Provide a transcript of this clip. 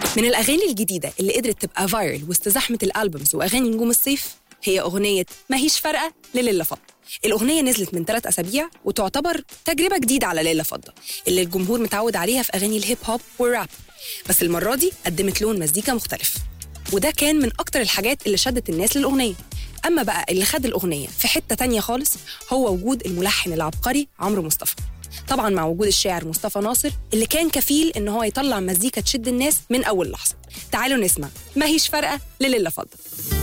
من الأغاني الجديدة اللي قدرت تبقى فايرل وسط زحمة الألبومز وأغاني نجوم الصيف هي أغنية ما هيش فارقة لليلة فضة الأغنية نزلت من ثلاث أسابيع وتعتبر تجربة جديدة على ليلة فضة اللي الجمهور متعود عليها في أغاني الهيب هوب والراب بس المرة دي قدمت لون مزيكا مختلف وده كان من أكتر الحاجات اللي شدت الناس للأغنية أما بقى اللي خد الأغنية في حتة تانية خالص هو وجود الملحن العبقري عمرو مصطفى طبعا مع وجود الشاعر مصطفى ناصر اللي كان كفيل ان هو يطلع مزيكا تشد الناس من اول لحظه تعالوا نسمع ما هيش فارقه لليلة فضة